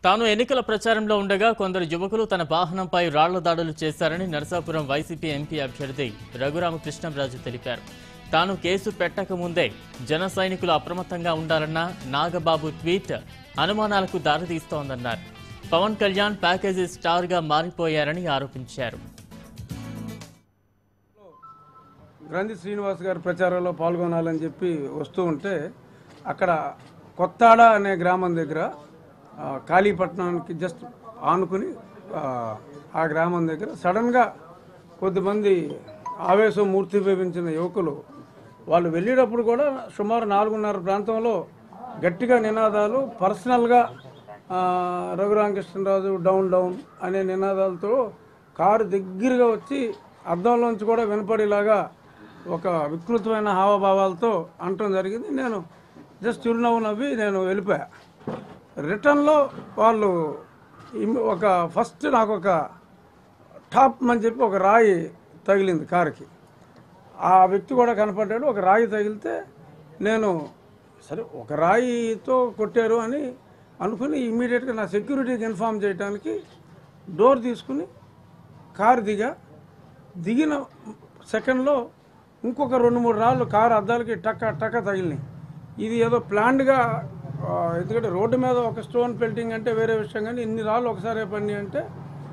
తాను ఎన్నికల ప్రచారంలో ఉండగా కొందరు యువకులు తన వాహనంపై రాళ్ల దాడులు చేశారని నరసాపురం వైసీపీ ఎంపీ అభ్యర్థి రఘురామకృష్ణంరాజు తెలిపారు తాను కేసు పెట్టక ముందే జన సైనికులు అప్రమత్తంగా ఉండాలన్న నాగబాబు ట్వీట్ అనుమానాలకు దారితీస్తోందన్నారు పవన్ కళ్యాణ్ ప్యాకేజీ స్టార్గా మారిపోయారని ఆరోపించారు గ్రంథి శ్రీనివాస్ గారి ప్రచారంలో పాల్గొనాలని చెప్పి వస్తూ ఉంటే అక్కడ కొత్తాడ అనే గ్రామం దగ్గర ఆ, కాళీపట్నానికి జస్ట్ ఆనుకుని ఆ, ఆ గ్రామం దగ్గర సడన్గా కొద్దిమంది ఆవేశం మూర్తి భవించిన యువకులు వాళ్ళు వెళ్ళేటప్పుడు కూడా సుమారు నాలుగున్నర ప్రాంతంలో గట్టిగా నినాదాలు పర్సనల్గా ఆ, రఘురామకృష్ణరాజు డౌన్ డౌన్ అనే నినాదాలతో కారు దగ్గరగా వచ్చి అద్దంలోంచి కూడా వినపడేలాగా ఒక వికృతమైన హావభావాలతో అనటం జరిగింది నేను జస్ట్ చిరునవ్వు నవ్వి నేను వెళ్ళిపోయా రిటర్న్లో వాళ్ళు ఇమ్- ఒక ఫస్ట్ నాకు ఒక టాప్ అని చెప్పి ఒక రాయి తగిలింది కారుకి ఆ వ్యక్తి కూడా కనపడ్డాడు ఒక రాయి తగిలితే నేను సరే ఒక రాయితో కొట్టారు అని అనుకుని ఇమ్మీడియట్గా నా సెక్యూరిటీకి ఇన్ఫామ్ చేయడానికి డోర్ తీసుకుని కారు దిగా దిగిన సెకండ్లో ఇంకొక రెండు మూడు రాళ్ళు కారు అద్దాలకి టక్క టక్క తగిలినాయి ఇది ఏదో ప్లాన్డ్గా ఆ, ఎందుకంటే రోడ్డు మీద ఒక స్టోన్ పెల్టింగ్ అంటే వేరే విషయం కానీ ఇన్ని రాళ్ళు ఒకసారి పడినాయి అంటే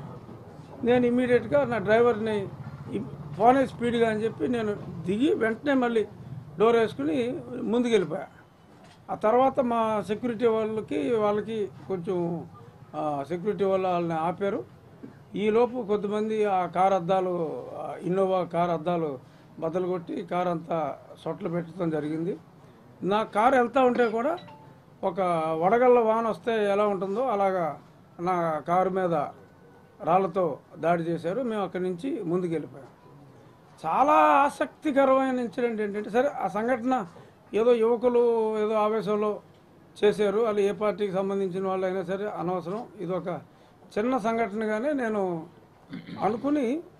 నేను ఇమ్మీడియట్గా నా డ్రైవర్ని ఇ- ఫోనే స్పీడ్గా అని చెప్పి నేను దిగి వెంటనే మళ్ళీ డోర్ వేసుకుని ముందుకు వెళ్ళిపోయా ఆ తర్వాత మా సెక్యూరిటీ వాళ్ళకి వాళ్ళకి కొంచెం ఆ, సెక్యూరిటీ వాళ్ళు వాళ్ళని ఆపారు ఈలోపు కొద్దిమంది ఆ కార్ అద్దాలు ఆ, ఇన్నోవా కార్ అద్దాలు బద్దలు కొట్టి కార్ అంతా సొట్లు పెట్టడం జరిగింది నా కారు వెళ్తూ ఉంటే కూడా ఒక వడగళ్ళ వాన వస్తే ఎలా ఉంటుందో అలాగా నా కారు మీద రాళ్లతో దాడి చేశారు మేము అక్కడి నుంచి ముందుకు వెళ్ళిపోయాం చాలా ఆసక్తికరమైన ఇన్సిడెంట్ ఏంటంటే సరే ఆ సంఘటన ఏదో యువకులు ఏదో ఆవేశంలో చేశారు వాళ్ళు ఏ పార్టీకి సంబంధించిన వాళ్ళైనా సరే అనవసరం ఇది ఒక చిన్న సంఘటనగానే నేను అనుకుని